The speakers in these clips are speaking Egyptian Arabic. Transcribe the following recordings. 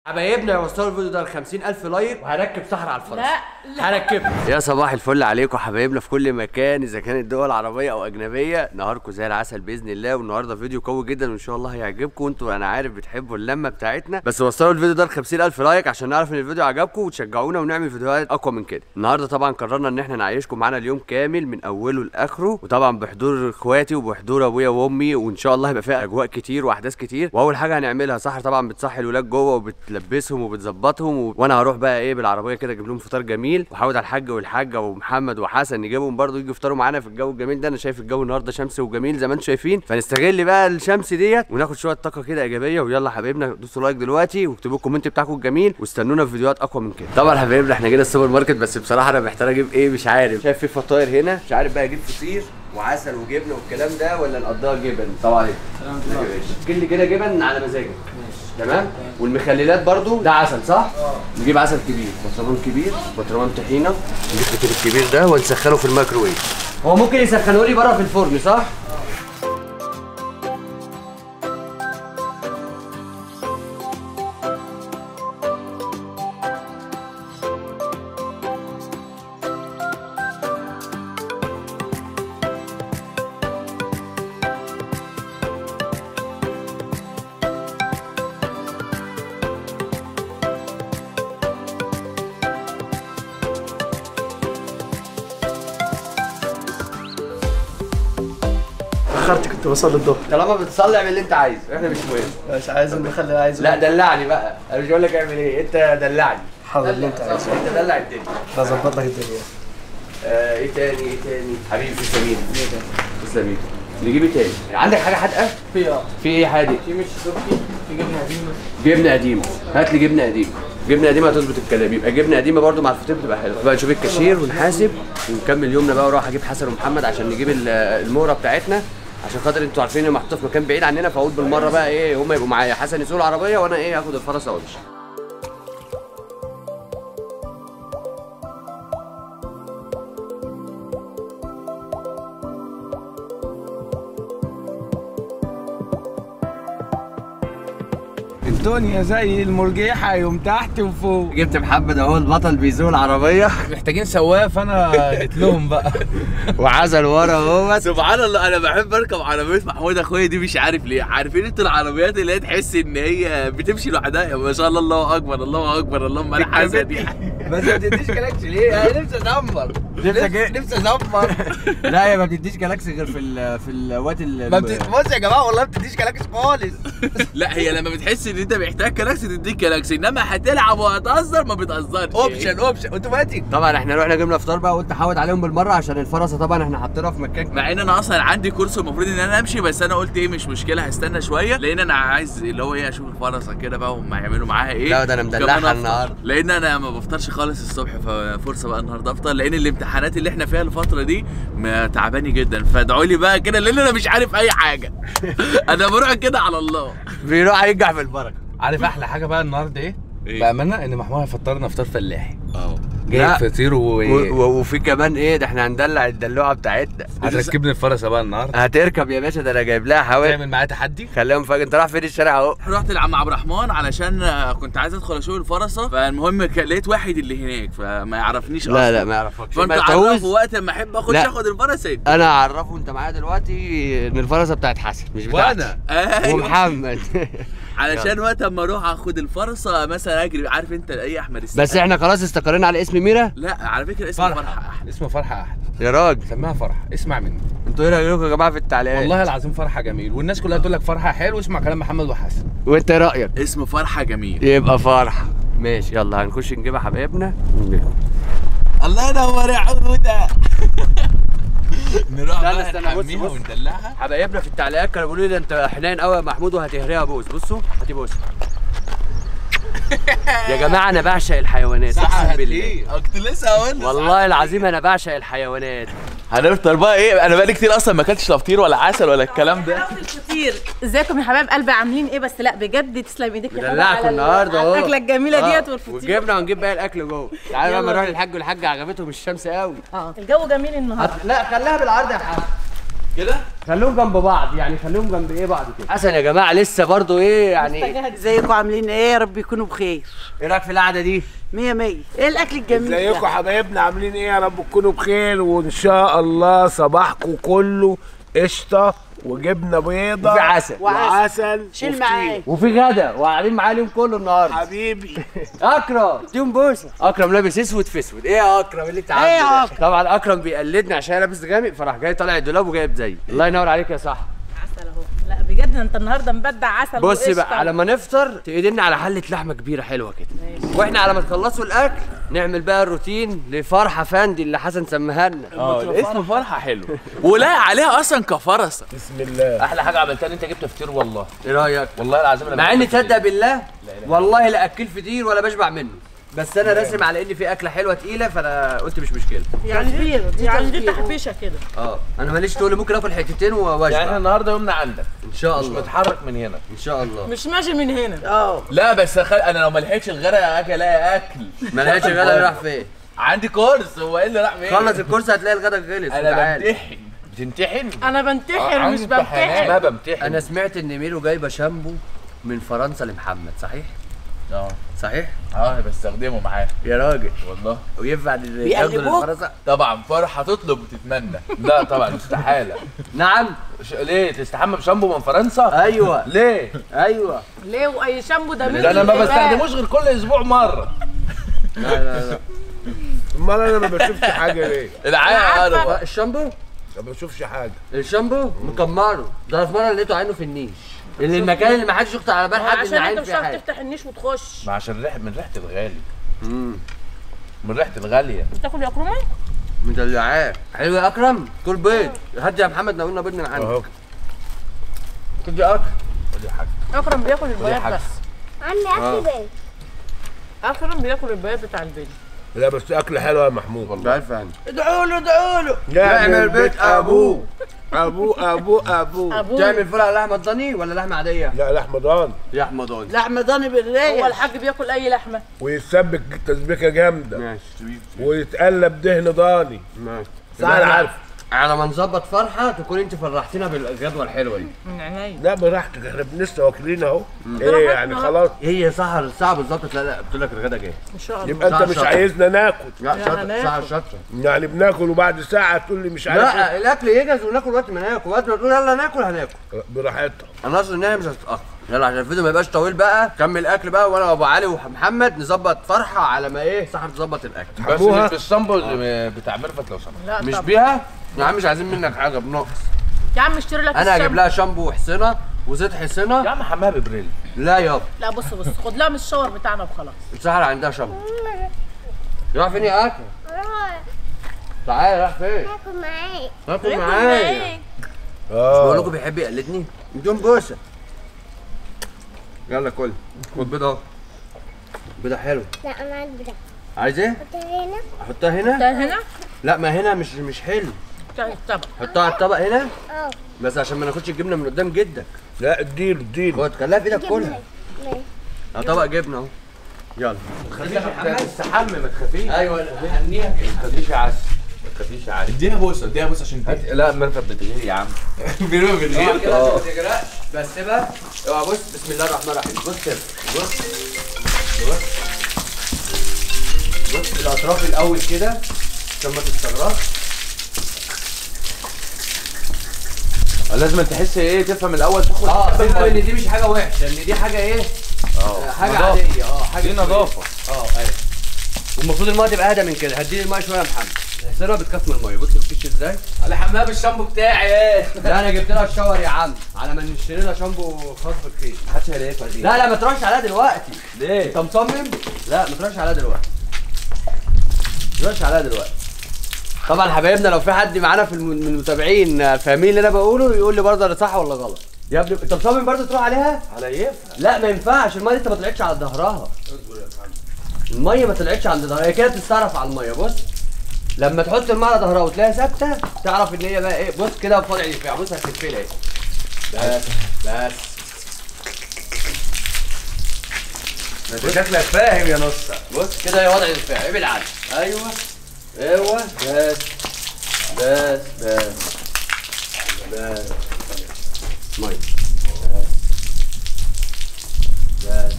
حبايبنا يوصلوا الفيديو ده ل 50000 لايك وهركب صحراء على الفرس لا لا هركبها يا صباح الفل عليكم حبايبنا في كل مكان اذا كانت دول عربيه او اجنبيه نهاركم زي العسل باذن الله والنهارده فيديو قوي جدا وان شاء الله هيعجبكم انتوا انا عارف بتحبوا اللمه بتاعتنا بس وصلوا الفيديو ده ل 50000 لايك عشان نعرف ان الفيديو عجبكم وتشجعونا ونعمل فيديوهات اقوى من كده النهارده طبعا قررنا ان احنا نعيشكم معانا اليوم كامل من اوله لاخره وطبعا بحضور اخواتي وبحضور ابويا وامي وان شاء الله هيبقى فيها اجواء كتير واحداث كتير واول حاجه هنعملها صح طبعا بتصحي الولاد جوه وبتلبسهم وبتظبطهم و... وانا هروح بقى ايه بالعربيه كده اجيب لهم فطار جميل واحاول على الحاج والحاجه ومحمد وحسن نجيبهم برضو يجوا يفطروا معانا في الجو الجميل ده انا شايف الجو النهارده شمس وجميل زي ما انتم شايفين فنستغل بقى الشمس ديت وناخد شويه طاقه كده ايجابيه ويلا حبايبنا دوسوا لايك دلوقتي واكتبوا الكومنت بتاعكم الجميل واستنونا في فيديوهات اقوى من كده طبعا حبايبنا احنا جينا السوبر ماركت بس بصراحه انا محتاج اجيب ايه مش عارف شايف في فطاير هنا مش عارف بقى اجيب فطير وعسل وجبنه والكلام ده ولا نقضيها جبن طبعا كل كده جبن على مزاجك تمام والمخللات برضو ده عسل صح؟ نجيب عسل كبير بطرمان كبير بطرمان طحينه نجيب الكتير الكبير ده ونسخنه في الميكروويف هو ممكن يسخنوه لي بره في الفرن صح؟ اخرت كنت بصلي الظهر طالما بتصلي اعمل اللي انت عايزه احنا مش مهم مش عايز المخلل عايزه لا دلعني بقى انا مش هقول لك اعمل ايه انت دلعني حاضر اللي انت دلع، عايزه صح، انت دلع الدنيا بظبط لك الدنيا آه ايه تاني ايه تاني حبيبي تسلم ايدك تسلم ايدك نجيب ايه تاني عندك حاجه حادقه في اه في ايه حادق في مش تركي في جبنه قديمه جبنه قديمه هات لي جبنه قديمه جبنه قديمه هتظبط الكلام يبقى جبنه قديمه برضو مع الفطير بتبقى حلوه بقى نشوف الكاشير ونحاسب ونكمل يومنا بقى واروح اجيب حسن ومحمد عشان نجيب ال- المهره بتاعتنا عشان خاطر انتوا عارفين ان محطوطه في مكان بعيد عننا فاقول بالمره بقى ايه هم يبقوا معايا حسن يسوق العربيه وانا ايه اخد الفرس وامشي الدنيا زي المرجيحة يوم تحت وفوق جبت محمد اهو البطل بيسوق العربيه محتاجين سواق فانا جيت لهم بقى وعزل ورا اهوت سبحان الله انا بحب اركب عربيه محمود اخويا دي مش عارف ليه عارفين انتوا العربيات اللي هي تحس ان هي بتمشي لوحدها ما شاء الله الله اكبر الله اكبر اللهم انا حاسه دي بس ما بتديش جالاكسي ليه؟ انا نفسي ازمر نفسك ايه؟ نفسي ازمر لا هي ما بتديش جالاكسي غير في ال في الاوقات ال ما بت... بص يا جماعه والله ما بتديش جالاكسي خالص لا هي لما بتحس ان انت محتاج كلاكسي تديك كلاكسي انما هتلعب وهتهزر ما بتهزرش اوبشن اوبشن اوتوماتيك طبعا احنا رحنا جبنا فطار بقى قلت احاول عليهم بالمره عشان الفرصه طبعا احنا حاطينها في مكان مع ان انا اصلا عندي كورس المفروض ان انا امشي بس انا قلت ايه مش مشكله هستنى شويه لان انا عايز اللي هو ايه اشوف الفرصه كده بقى وهم هيعملوا معاها ايه لا، ده أنا مدلعها كمان أفطر. النهاردة. لان انا ما بفطرش خالص الصبح ففرصه بقى النهارده افطر لان الامتحانات اللي احنا فيها الفتره دي ما- تعباني جدا فادعوا لي بقى كده لان انا مش عارف اي حاجه انا بروح كده على الله بيروح ينجح في البركه عارف احلى حاجه بقى النهارده ايه؟ إيه؟ بامانه ان محمود هيفطرنا فطار فلاحي اه جايب فطير و و- و- وفي كمان ايه ده احنا هندلع الدلوعه بتاعتنا هتركبني الفرسه بقى النهارده هتركب يا باشا ده انا جايب لها حوالي تعمل معايا تحدي خليهم فاجئ انت رايح فين الشارع اهو رحت لعم عبد الرحمن علشان آه، كنت عايز ادخل اشوف الفرصه فالمهم ك- لقيت واحد اللي هناك فما يعرفنيش لا أصلاً. لا ما يعرفكش فانت ما عرفه تهوز. وقت ما احب اخد لا. اخد الفرصه يدي. انا اعرفه انت معايا دلوقتي ان الفرصه بتاعت حسن مش بتاعتي وانا ايوه ومحمد علشان وقت اما اروح اخد الفرصه مثلا اجري عارف انت ايه احمد السقا بس احنا خلاص استقرينا على اسم ميرا لا على فكره اسمه فرحه فرحه احمد اسمه فرحه احلى يا راجل سميها فرحه اسمع مني انتوا ايه رايكم يا جماعه في التعليقات والله العظيم فرحه جميل والناس كلها تقول لك فرحه حلو اسمع كلام محمد وحسن وانت ايه رايك اسمه فرحه جميل يبقى فرحه ماشي يلا هنخش نجيبها حبايبنا الله ينور يا عودة نروح استنى، بقى استنى، بص، نحميها بص. وندلعها حبايبنا في التعليقات كانوا بيقولوا لي ده انت حنين قوي يا محمود وهتهريها بوس بصوا هاتي بوس يا جماعه انا بعشق الحيوانات اقسم بالله كنت لسه هقول والله العظيم انا بعشق الحيوانات هنفطر بقى ايه انا بقالي كتير اصلا ما اكلتش لا فطير ولا عسل ولا الكلام ده عرفت الفطير ازيكم يا حبايب قلبي عاملين ايه بس لا بجد تسلم ايديك يا حبايب دلعكم على ال- النهارده على اهو الاكله الجميله آه، ديت والفطير وجبنا ونجيب باقي الاكل جوه تعالى بقى يلا نروح بينا. للحاج والحاجه عجبتهم الشمس قوي اه الجو جميل النهارده لا خليها بالعرض يا حاج كده خليهم جنب بعض يعني خليهم جنب ايه بعض كده حسن يا جماعه لسه برضو ايه يعني ازيكم عاملين ايه يا رب يكونوا بخير ايه رايك في القعده دي مية مية ايه الاكل الجميل ازيكم ده حبايبنا عاملين ايه يا رب تكونوا بخير وان شاء الله صباحكم كله قشطه وجبنه بيضه وفي عسل. وعسل شيل وفطير. معايا وفي غدا وقاعدين معاه اليوم كله النهارده حبيبي اكرم اديهم بوسه اكرم لابس اسود في اسود ايه يا اكرم اللي انت عامله إيه يا ده؟ طبعا اكرم بيقلدني عشان أنا لابس غامق فراح جاي طالع الدولاب وجايب زيي الله ينور عليك يا صح عسل اهو لا بجد انت النهارده مبدع عسل بص وقشطة. بقى على ما نفطر تقدرنا على حله لحمه كبيره حلوه كده واحنا على ما تخلصوا الاكل نعمل بقى الروتين لفرحه فندي اللي حسن سماها لنا اه اسم فرحه حلو ولايق عليها اصلا كفرسه بسم الله احلى حاجه عملتها ان انت جبت فطير والله ايه رايك والله العظيم انا مع اني بحب تصدق بالله والله لا اكل فطير ولا بشبع منه بس انا راسم على ان في اكله حلوه تقيله فانا قلت مش مشكله يعني دي دي يعني دي تصبيرة. تحبيشه كده اه انا ماليش تقول ممكن اكل حتتين يعني احنا واشبع النهارده يومنا عندك ان شاء مش الله متحرك من هنا ان شاء الله مش ماشي من هنا اه لا بس خل... انا لو ما لحقتش الغدا اجي الاقي اكل ما لقيتش الغدا راح فين عندي كورس هو ايه اللي راح فين خلص الكورس هتلاقي الغدا خلص انا وتعال. بمتحن بتمتحن انا بنتحر عندي مش امتحانات. بمتحن ما بمتحن انا سمعت ان ميرو جايبه شامبو من فرنسا لمحمد صحيح اه صحيح اه بستخدمه معاه يا راجل والله وينفع تاخده بيقلبوك؟ للفرنسا طبعا فرحه تطلب وتتمنى لا طبعا استحاله نعم ش... ليه تستحمى بشامبو من فرنسا ايوه ليه ايوه ليه واي شامبو ده مين ده انا ما اللي جايباه؟ بستخدموش غير كل اسبوع مره لا لا لا امال انا ما بشوفش حاجه ليه العيال عارفة. عارف الشامبو ما بشوفش حاجه الشامبو مكمره ده في مره لقيته عينه في النيش اللي المكان اللي ما حدش يخطر على بال ما هو حد عشان ان انت عين مش فيه هتعرف حاجه تفتح النيش وتخش ما عشان ريحه من ريحه الغالي من ريحه الغاليه تاكل يا كرومه مدلعاه حلو يا اكرم كل بيض هات يا محمد ناولنا بيض من عندك اهو كل يا اكرم اكرم بياكل البياض حاجة. بس عمي اكل بيت اكرم بياكل البياض بتاع البيض لا بس اكل حلو يا محمود والله بعرف يعني ادعوا له ادعوا له يعمل بيت ابوه ابوه ابوه ابوه ابوه تعمل فول على لحمه ضاني ولا لحمه عاديه؟ لا لحمه ضان لحمه ضاني لحمة ضاني هو بالريش الحاج بياكل اي لحمه ويتسبك تسبيكه جامده ماشي ويتقلب دهن ضاني ماشي انا عارف على ما نظبط فرحه تكون انت فرحتينا بالجدوى الحلوه دي من عينيا لا براحتك احنا لسه واكلين اهو ايه يعني خلاص هي ساعه الساعه بالظبط تلاقي بتقول لك الغدا جاي ان شاء الله يبقى انت ساعة مش شاطر. عايزنا ناكل لا لا، شاطر هناكل. ساعه شاطره يعني بناكل وبعد ساعه تقول لي مش عارف لا الاكل يجهز وناكل وقت ما ناكل وقت ما تقول يلا ناكل هناكل إيه. براحتك انا اصلا ان هي مش هتتاخر يلا عشان الفيديو ما يبقاش طويل بقى كمل اكل بقى وانا وابو علي ومحمد نظبط فرحه على ما ايه سحر تظبط الاكل بس حموها. مش بالشامبو بتاع ميرفت لو سمحت لا مش طب. بيها يا عم مش عايزين منك حاجه بنقص يا عم اشتري لك انا هجيب الشامبو. لها شامبو وحصنه وزيت يا حصنه عم حماها ببريل لا يابا لا بص بص خد لها من الشاور بتاعنا وخلاص سحر عندها شامبو راح فين يا اكل تعالى راح فين اكل معاك راكل معايا بقول لكم بيحب يقلدني بدون بوسه يلا كل خد بيضه اهو بيضه حلو لا انا عايز بتاع عايز ايه حط هنا احطها هنا ده هنا لا ما هنا مش مش حلو بتاع الطبق حطها على الطبق هنا اه بس عشان ما ناخدش الجبنه من قدام جدك لا اديله اديله خد خليها في ايدك كلها ماشي اه طبق جبنه اهو يلا تستحمى ما تخافيش ايوه هنيها كده ما تخافيش يا عسل ما تخافيش يا عسل اديها بوسه اديها بوسه عشان هات- لا ميرفت بتغير يا عم بينهم اه بالغير كده عشان ما تجرقش بس سيبها اوعى بص بسم الله الرحمن الرحيم بص كده بص بص بص الاطراف الاول كده عشان ما تستغرقش لازم تحس ايه تفهم الاول تاخد اه تفهم ان دي مش حاجه وحشه ان دي حاجه ايه آه، حاجه نظافة. عاديه اه حاجه دي نظافه اه ايوه والمفروض الميه تبقى اهدى من كده هديني الميه شويه يا محمد السيره بتخاف من الميه بص بتكش ازاي على حمام الشامبو بتاعي ايه لا انا جبت لها الشاور يا عم على ما نشتري لها شامبو خاص بالخير محدش هيلاقيها دي لا لا ما تروحش عليها دلوقتي ليه؟ انت مصمم لا ما تروحش عليها دلوقتي ما تروحش عليها دلوقتي طبعا حبايبنا لو في حد معانا في الم- من المتابعين فاهمين اللي انا بقوله يقول لي برضه انا صح ولا غلط يا ابني انت مصمم برضه تروح عليها على يفهم لا ما ينفعش الميه لسه ما طلعتش على ظهرها الميه ما طلعتش عند ظهرها هي كده بتستعرف على الميه بص لما تحط الميه على ظهرها وتلاقيها ثابته تعرف ان هي بقى ايه بص كده في وضع الدفاع بص هتلفلها اهي بس بس انت شكلك فاهم يا نص بص كده هي وضع الدفاع ابعد عنه ايوه ايوه بس بس بس بس ميه بس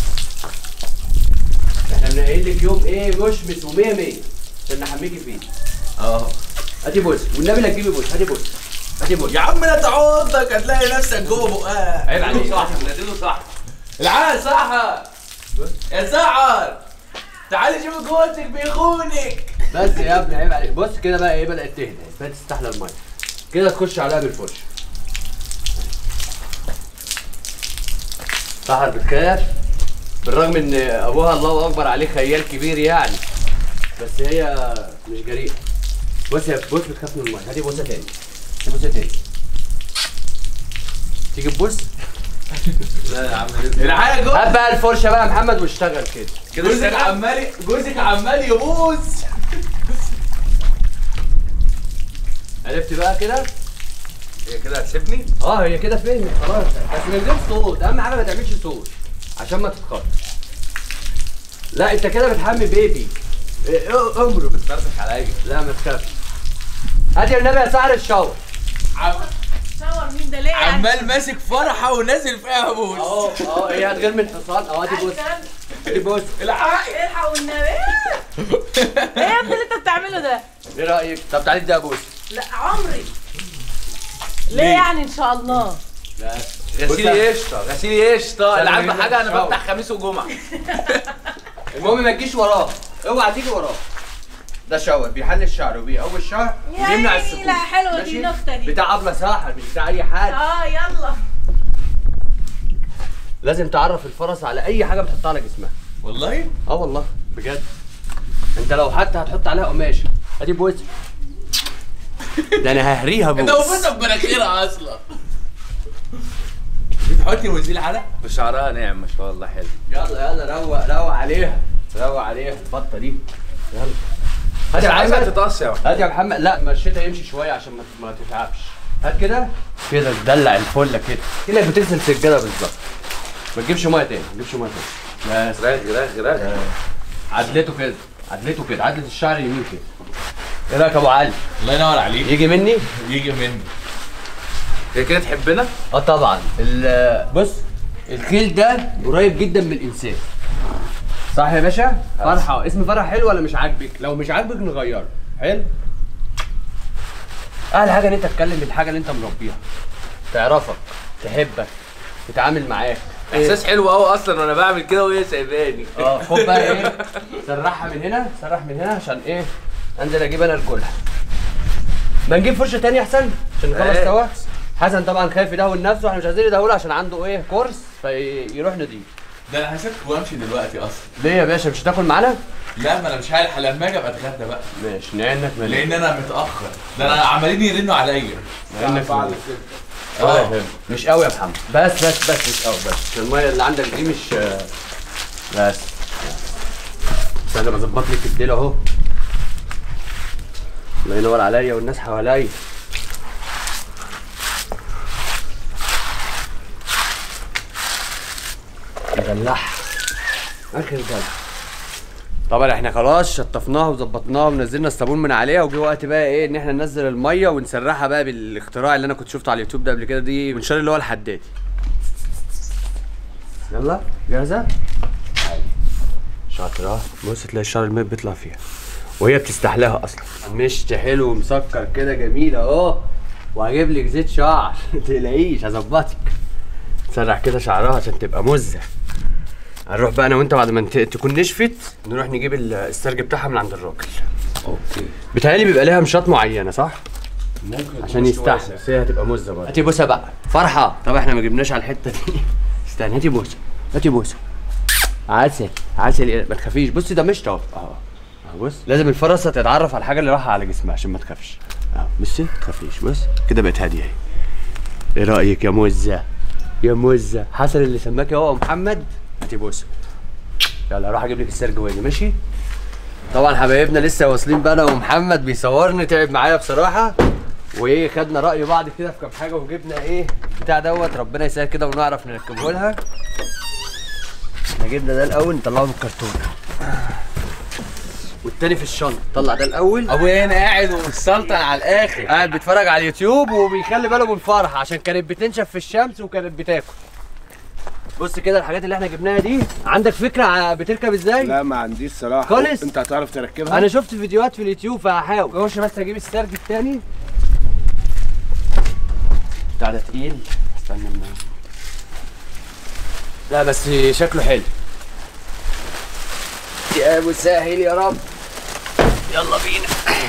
احنا بنقل لك يوم ايه مشمس و100 100 عشان نحميكي فيه اه هاتي بوس والنبي لا تجيبي بوس هاتي بوس هاتي بوس يا عم لا تعضك هتلاقي نفسك جوه بقها عيب عليك. صح ناديله صح العيال سحر يا سحر تعالي شوف جوزك بيخونك بس يا ابني عيب عليك بص كده بقى ايه بدات تهدى بدات تستحلى الميه كده تخش عليها بالفرش سحر بتخاف بالرغم ان ابوها الله اكبر عليه خيال كبير يعني بس هي مش جريئه بص يا بص بتخاف من الميه هاتي بوسه تاني هاتي بوسه تاني تيجي تبص لا يا عم العيال جوه هات بقى الفرشه بقى يا محمد واشتغل كده جوزك عمال جوزك عمال يبوظ عرفت بقى كده هي كده هتسيبني اه هي كده فهمت خلاص بس من غير صوت اهم حاجه ما تعملش صوت عشان ما تتخض لا انت كده بتحمي بيبي إيه، إيه، امره بتفرسك عليا لا ما تخافش هات يا النبي يا سعر الشاور عم- صور مين ده ليه يعني؟ عمال ماسك فرحه ونازل فيها بوز اه اه هي هتغير من حصان اه هاتي بوس الكلام ده. هاتي بوس العقل الحق والنبي ايه يا ابني اللي انت بتعمله ده؟ ايه رايك طب تعالي اديها بوس لا عمري ليه يعني ان شاء الله؟ غسيلي قشطه غسيلي قشطه العب سلام حاجه انا عليكم. بفتح خميس وجمعه المهم ما تجيش وراه اوعى تيجي وراه ده شاور بيحل الشعر وبيقوي الشعر يا بيمنع عيني، السكون لا، حلوة دي ماشي؟ النكتة دي. بتاع ابله ساحر مش بتاع اي حاجه اه يلا لازم تعرف الفرس على اي حاجه بتحطها على جسمها والله اه والله بجد انت لو حتى هتحط عليها قماشه ادي بوس ده انا ههريها ده بوس وبوسه في مناخيرها اصلا بتحطي وزيل علق بشعرها ناعم ما شاء الله حلو يلا يلا روق روق عليها روق عليها البطه دي يلا هات يا عايزها محمد تتقص يا هات يا محمد لا ما الشتا يمشي شويه عشان ما ما تتعبش هات كده كده تدلع الفله كده كده بتغسل سجاده بالظبط ما تجيبش ميه تاني ما تجيبش ميه تاني بس رغي رغي رغي عدلته كده عدلته كده عدلة الشعر يمين كده ايه رايك يا ابو علي الله ينور عليك يجي مني يجي مني هي كده تحبنا اه طبعا ال- بص الخيل ده قريب جدا من الانسان صح يا باشا فرحه اسم فرحه حلو ولا مش عاجبك لو مش عاجبك نغيره حلو احلى حاجه ان انت تتكلم الحاجه اللي انت مربيها تعرفك تحبك تتعامل معاك احساس حلو قوي اصلا وانا بعمل كده وهي سايباني اه خد بقى ايه سرحها من هنا سرح من هنا عشان ايه انزل اجيب انا رجولها ما نجيب فرشه تانية احسن عشان نخلص إيه. سوا حسن طبعا خايف يدهول نفسه احنا مش عايزين يدهوله عشان عنده ايه كورس فيروح نضيف ده انا هسيبك وامشي دلوقتي اصلا ليه يا باشا مش هتاكل معانا لا ما انا مش هلحق لما اجي ابقى اتغدى بقى ماشي نعنك من لان انا متاخر ده انا عمالين يرنوا عليا نعنك من اه مش قوي يا محمد بس بس بس مش قوي بس عشان الميه اللي عندك دي مش بس بس انا بظبط لك الديل اهو الله ينور عليا والناس حواليا مدلعها اخر دلع طبعا احنا خلاص شطفناها وظبطناها ونزلنا الصابون من عليها وجه وقت بقى ايه ان احنا ننزل الميه ونسرحها بقى بالاختراع اللي انا كنت شفته على اليوتيوب ده قبل كده دي منشار اللي هو الحدادي يلا جاهزه شاطره بص تلاقي الشعر الماء بيطلع فيها وهي بتستحلاها اصلا مشط حلو مسكر كده جميل اهو وهجيب لك زيت شعر ما تقلقيش هظبطك سرح كده شعرها عشان تبقى مزه هنروح بقى انا وانت بعد ما انت- تكون نشفت نروح نجيب ال- السرج بتاعها من عند الراجل اوكي بيتهيألي بيبقى ليها مشاط معينه صح؟ عشان يستحمل بس هي هتبقى مزه برضه هاتي بوسه بقى فرحه طب احنا ما جبناش على الحته دي استنى هاتي بوسه هاتي بوسه عسل عسل إيه؟ ما تخافيش بصي ده مشط اهو اهو اهو بص لازم الفرسه تتعرف على الحاجه اللي رايحه على جسمها عشان ما تخافش اهو بصي ما تخافيش بص كده بقت هاديه اهي ايه رايك يا مزه يا مزه حسن اللي سماكي هو محمد هاتي بوسه يلا اروح اجيب لك السرج واجي ماشي طبعا حبايبنا لسه واصلين بقى انا ومحمد بيصورني تعب معايا بصراحه وايه خدنا راي بعض كده في كام حاجه وجبنا ايه بتاع دوت ربنا يسهل كده ونعرف نركبه لها احنا جبنا ده الاول نطلعه من الكرتون والتاني في الشنطه طلع ده الاول ابويا هنا قاعد ومسلطن على الاخر قاعد بيتفرج على اليوتيوب وبيخلي باله من الفرحه عشان كانت بتنشف في الشمس وكانت بتاكل بص كده الحاجات اللي احنا جبناها دي عندك فكره ع- بتركب ازاي لا ما عنديش صراحه خالص؟ انت هتعرف تركبها انا شفت فيديوهات في اليوتيوب فهحاول اخش بس اجيب السرج التاني بتاع ده تقيل استنى ما لا بس شكله حلو يا ابو سهل يا رب يلا بينا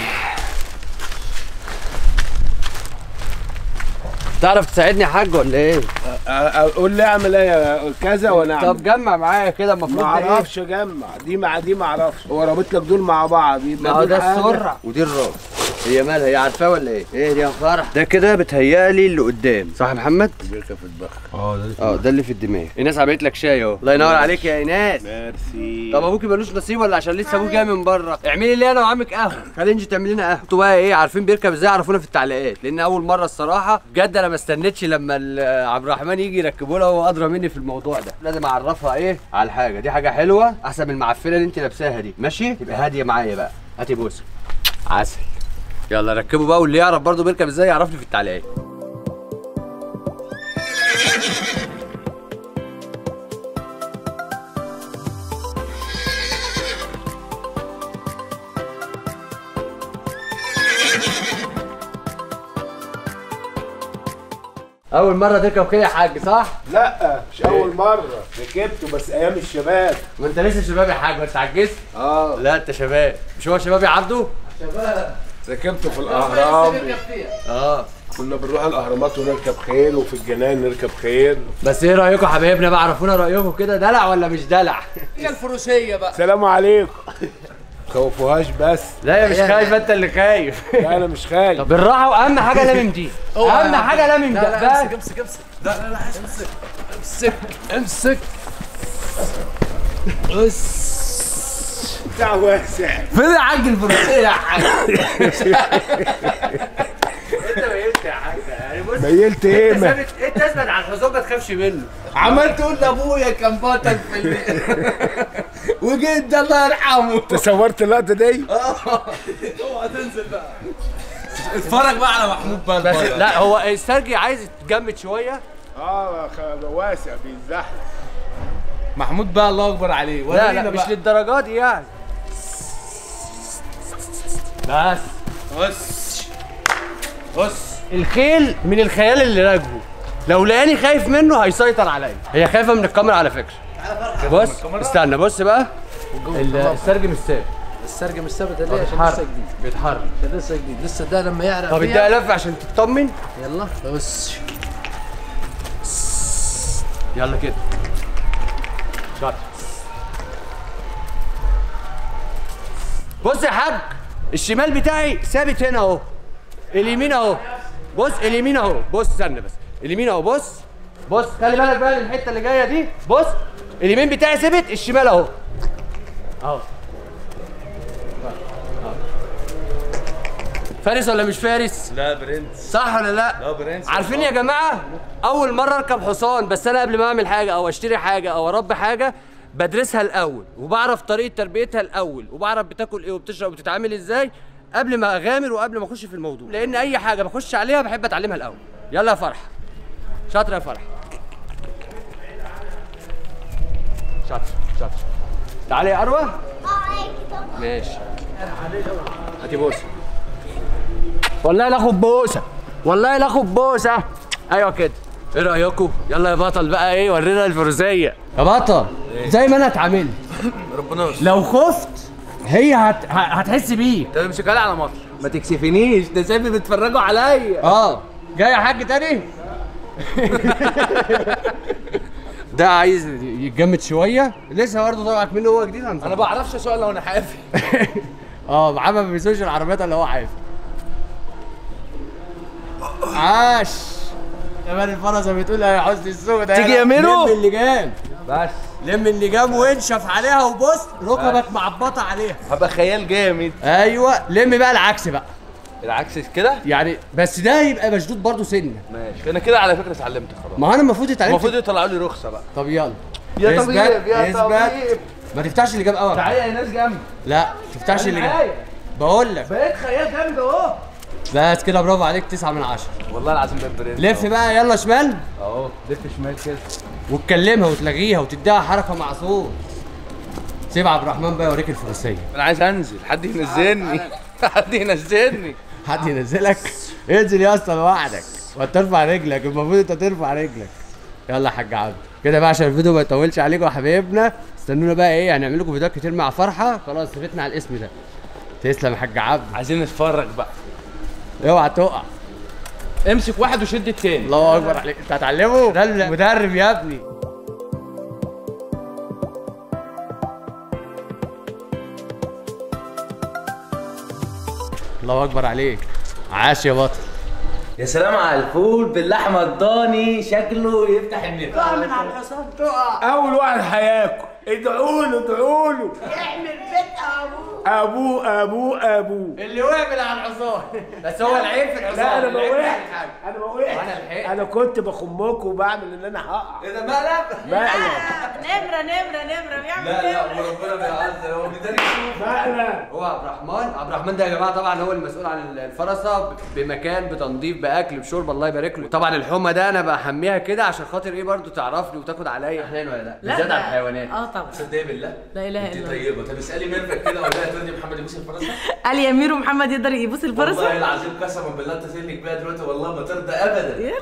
تعرف تساعدني يا حاج ولا ايه؟ قول لي اعمل ايه كذا وانا اعمل طب جمع معايا كده ما المفروض ده ايه؟ اعرفش اجمع دي مع دي ما اعرفش هو رابط لك دول مع بعض ما يبقى هو دول ده حاجة. السرعة ودي الراس هي مالها هي عارفاه ولا ايه؟ ايه دي يا فرح؟ ده كده بتهيألي اللي قدام صح يا محمد؟ بيركب في البخ اه ده اللي في الدماغ ايناس عملت لك شاي اهو الله ينور عليك يا ايناس ميرسي طب ابوكي ملوش نصيب ولا عشان لسه ابوك جاي من بره اعملي لي انا وعمك قهوه خلي انجي تعمل لنا قهوه انتوا بقى ايه عارفين بيركب ازاي عرفونا في التعليقات لان اول مره الصراحه بجد انا ما استنيتش لما ال- عبد الرحمن يجي يركبوا لها هو ادرى مني في الموضوع ده لازم اعرفها ايه على الحاجه دي حاجه حلوه احسن من المعفنه اللي انت لابساها دي ماشي تبقى هاديه معايا بقى هاتي بوسه عسل يلا ركبوا بقى واللي يعرف برضه بيركب ازاي يعرفني في التعليقات اول مره تركب كده يا حاج صح لا مش اول مره ركبته بس ايام الشباب ما انت لسه شباب يا حاج ما انت عجزت اه لا انت شباب مش هو شباب يا عبده ركبته في الاهرام اه كنا بنروح الاهرامات ونركب خيل وفي الجنان نركب خيل بس ايه رايكم يا حبايبنا بقى عرفونا رايكم كده دلع ولا مش دلع هي الفروسيه بقى سلام عليكم خوفوهاش بس لا يا مش خايف انت اللي خايف لا انا مش خايف طب بالراحه واهم حاجه لامم دي اهم حاجه لامم ده لا امسك بس امسك امسك لا لا لا امسك امسك امسك بس بتاع واسع فين يا حاج الفروسيه يا حاج انت ميلت يا حاج يعني بص ميلت ايه ما- انت انت اثبت على الحزام ما تخافش منه عمال تقول لابويا كان بطل في ال- وجد الله يرحمه تصورت اللقطه دي اوعى تنزل بقى اتفرج بقى على محمود بقى بس البطل. لا هو السرجي عايز يتجمد شويه اه خ- واسع بيتزحلق محمود بقى الله اكبر عليه لا ورينا لا مش بقى. للدرجات دي يعني بس بص بص الخيل من الخيال اللي راكبه لو لقاني خايف منه هيسيطر عليا هي خايفه من الكاميرا على فكره بص استنى بص بقى ال- السرج مش ثابت السرج مش ثابت ليه عشان بيتحرك لسه جديد بيتحرك عشان لسه جديد لسه ده لما يعرق طب فيها- اديها لفه عشان تطمن يلا بس يلا كده شاطر بص يا حاج الشمال بتاعي ثابت هنا اهو اليمين اهو بص اليمين اهو بص استنى بس اليمين اهو بص بص خلي بالك بقى من الحته اللي جايه دي بص اليمين بتاعي ثابت الشمال اهو اهو أهو. فارس ولا مش فارس؟ لا برنس صح ولا لا؟ لا برنس عارفين يا جماعه اول مره اركب حصان بس انا قبل ما اعمل حاجه او اشتري حاجه او اربي حاجه بدرسها الاول وبعرف طريقه تربيتها الاول وبعرف بتاكل ايه وبتشرب وبتتعامل ازاي قبل ما اغامر وقبل ما اخش في الموضوع لان اي حاجه بخش عليها بحب اتعلمها الاول يلا يا فرحه شاطره يا فرحه شاطر شاطر تعالي يا اروى ماشي هاتي بوسه والله لا اخد بوسه والله لا اخد بوسه ايوه كده ايه رايكم يلا يا بطل بقى ايه ورينا الفروسيه يا بطل زي ما انا اتعاملت ربنا يستر لو خفت هي هت... ه- هتحس بيك انت مش على على مصر ما تكسفنيش ده شايف بيتفرجوا عليا اه جاي يا حاج تاني ده عايز يتجمد شويه لسه برضه طلعك منه هو جديد انا بعرفش اسوق لو انا حافي اه محمد ما بيسوقش العربيات اللي هو عارف عاش كمان الفرسه بتقول يا حسن السوق ده تيجي يا ميرو؟ لم اللجام بس لم اللجام وانشف عليها وبص ركبك معبطه عليها هبقى خيال جامد ايوه لم بقى العكس بقى العكس كده يعني بس ده يبقى مشدود برضه سنه ماشي انا كده على فكره اتعلمت خلاص ما هو انا المفروض يتعلم المفروض يطلعوا لي رخصه بقى طب يلا يا اثبت، طبيب يا اثبت. طبيب ما تفتحش اللي جاب قوي تعالى يا ناس جنبي لا ما تفتحش اللي جاب معايا. بقول لك بقيت خيال جامد اهو بس كده برافو عليك 9 من 10 والله العظيم بقيت برنس لف بقى يلا شمال اهو لف شمال كده وتكلمها وتلغيها وتديها حركه مع صوت سيب عبد الرحمن بقى يوريك الفروسيه انا عايز انزل حد ينزلني حد ينزلني حد ينزلك انزل يا اسطى لوحدك وترفع رجلك المفروض انت ترفع رجلك يلا يا حاج عبد كده بقى عشان الفيديو ما يطولش عليكم يا حبايبنا استنونا بقى ايه هنعمل لكم فيديوهات كتير مع فرحه خلاص ثبتنا على الاسم ده تسلم يا حاج عبد عايزين نتفرج بقى اوعى تقع امسك واحد وشد التاني الله اكبر عليك انت هتعلمه ده المدرب يا ابني الله اكبر عليك عاش يا بطل يا سلام على الفول باللحمه الضاني شكله يفتح النفس من على الحصان تقع اول واحد هياكل ادعوا له ادعوا له يعمل بيت ابوه ابوه ابوه ابوه اللي وقع من على الحصان بس هو العيب في الحصان لا انا ما العيب في وقعت الحاجة. انا ما وقعت وأنا لحقت. انا كنت بخمكم وبعمل ان انا هقع ايه ده مقلب؟ مقلب نمره نمره نمره بيعمل لا لا وربنا بيعذر هو بيداري يشوف مقلب هو عبد الرحمن عبد الرحمن ده يا جماعه طبعا هو المسؤول عن الفرسه ب- بمكان بتنظيف باكل بشرب الله يبارك له طبعا الحمى ده انا بحميها كده عشان خاطر ايه برضو تعرفني وتاخد عليا حنان ولا لا لا بالذات على لا. الحيوانات اه طبعا تصدقي بالله لا اله انت الا الله طيبه طب اسالي ميرفت كده ولا تودي محمد يبوس الفرس قال يا امير ومحمد يقدر يبوس والله الفرصه العظيم قسما بالله اتصل لك بيها دلوقتي والله ما ترضى ابدا يا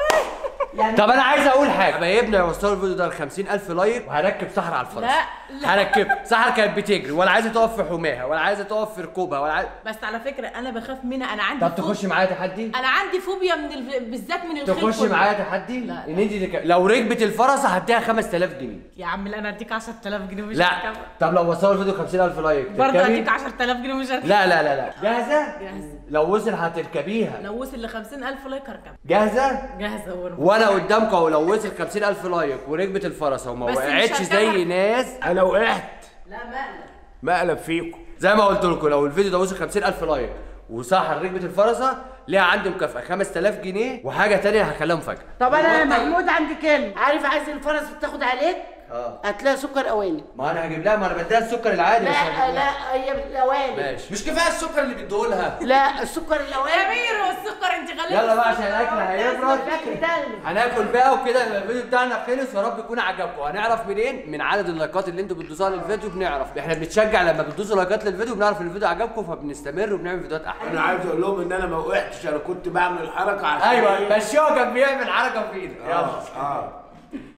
لهوي طب انا عايز اقول حاجه حبايبنا يوصلوا الفيديو ده ل 50000 لايك وهركب سحر على الفرس لا، لا. هركب سحر كانت بتجري ولا عايزه تقف في حماها ولا عايزه تقف في ركوبها ولا عايزه بس على فكره انا بخاف منها انا عندي طب تخش معايا تحدي انا عندي فوبيا من الف... بالذات من الخيل تخش كله. معايا تحدي لا. ان انت تك... لو ركبت الفرسه هديها 5000 جنيه يا عم لا انا اديك 10000 جنيه مش لا هركبها. طب لو وصلوا الفيديو 50000 لايك برضه تركبي؟ اديك 10000 جنيه مش هركبها لا لا لا لا جاهزه جاهزة. لو وصل هتركبيها لو وصل ل 50000 لايك هركبها جاهزه جاهزه ورا وانا قدامكم اهو لو وصل 50000 لايك وركبت الفرسه وما بس مش وقعتش زي هركبها. ناس انا وقعت لا مقلب مقلب فيكم زي ما قلت لكم لو الفيديو ده وصل 50000 لايك وسحر ركبت الفرسه ليها عندي مكافاه 5000 جنيه وحاجه تانية هخليها مفاجاه طب انا يا محمود عندي كلمه عارف عايز الفرس تاخد عليك اه هتلاقي سكر اواني ما انا هجيب لها ما انا بديها السكر العادي مش لا هجيب لها. لا هي بالاواني ماشي مش كفايه السكر اللي بيديهولها لا السكر يا الاواني امير والسكر انت غلبت يلا بقى عشان الاكل هيبرد الاكل تاني هناكل بقى وكده يبقى الفيديو بتاعنا خلص يا رب يكون عجبكم هنعرف منين من عدد اللايكات اللي انتوا بتدوسوها للفيديو بنعرف احنا بنتشجع لما بتدوسوا لايكات للفيديو بنعرف ان الفيديو عجبكم فبنستمر وبنعمل فيديوهات احلى انا عايز اقول لهم ان انا ما وقعتش انا كنت بعمل الحركه عشان ايوه بس هو كان بيعمل حركه في ايده يلا اه اه